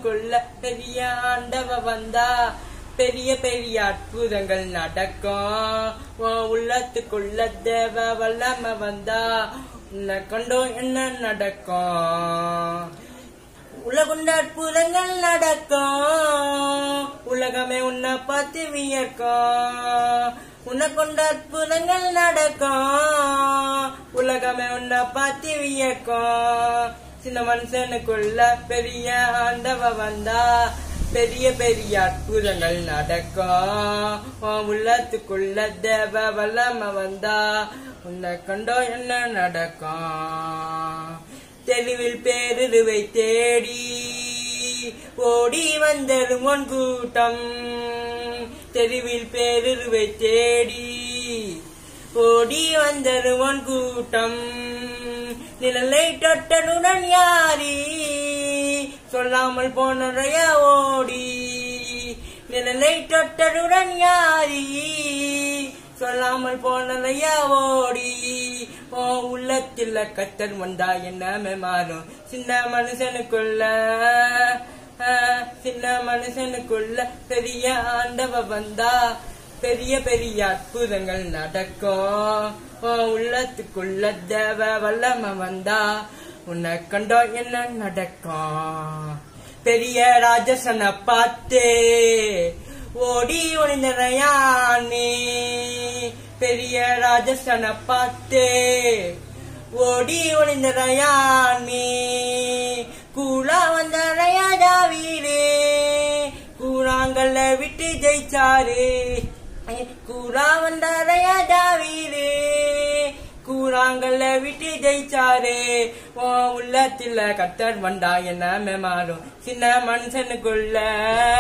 மனுஷனுக்குள்ள பெரிய ஆண்டவ வந்தா பெரிய பெரிய அற்புதங்கள் நடக்கும் உன் உள்ளத்துக்குள்ள தேவ வல்லம வந்தா உன்னை கண்டோ என்ன நடக்கும் உலகுண்ட அற்புதங்கள் நடக்கும் உலகமே உன்னை பார்த்து வியக்கும் உன்னை கொண்ட அற்புதங்கள் நடக்கும் உலகமே உன்னை பார்த்து வியக்கும் சின்ன மனுஷனுக்குள்ள பெரிய ஆண்டவ வந்தா பெரிய பெரிய அற்புதங்கள் நடக்கும் உன் உள்ளத்துக்குள்ள தேவ வல்லம வந்தா உன்னை கண்டோ என்ன நடக்கும் தெருவில் பேருருவை தேடி ஓடி வந்தரும் உன் கூட்டம் தெருவில் பேருருவை தேடி ஓடி வந்தரும் உன் கூட்டம் நிழலை தொட்டனுடன் யாரி சொல்லாமல் போனறைய ஓடி நிழலை தொட்டனுடன் யாரி சொல்லாமல் போனதையா ஓடி ஓ உள்ளத்தில் கத்தர் வந்தா என்ன மாறும் சின்ன மனுஷனுக்குள்ள ஆ, சின்ன மனுஷனுக்குள்ள பெரிய ஆண்டவ வந்தா பெரிய பெரிய அற்புதங்கள் நடக்கும் ஓ உள்ளத்துக்குள்ள தேவ வல்லம வந்தா உன்னை கண்டோ என்ன நடக்கும் பெரிய ராஜசனை பார்த்தே ஓடி ஒளிந்தனையானே பெரிய ராஜசனை பார்த்தே ஓடி ஒளிந்தனையானே கூழா வந்தனையா தாவீரே கூழாங்கல்ல விட்டு ஜெயிச்சாரே கூழா வந்தாரையா தாவீரே கூறாங்கல்ல விட்டு ஜெயிச்சாரே ஓ உள்ளத்துல கத்தர் வந்தா என்ன மாறும் சின்ன மனுஷனுக்குள்ள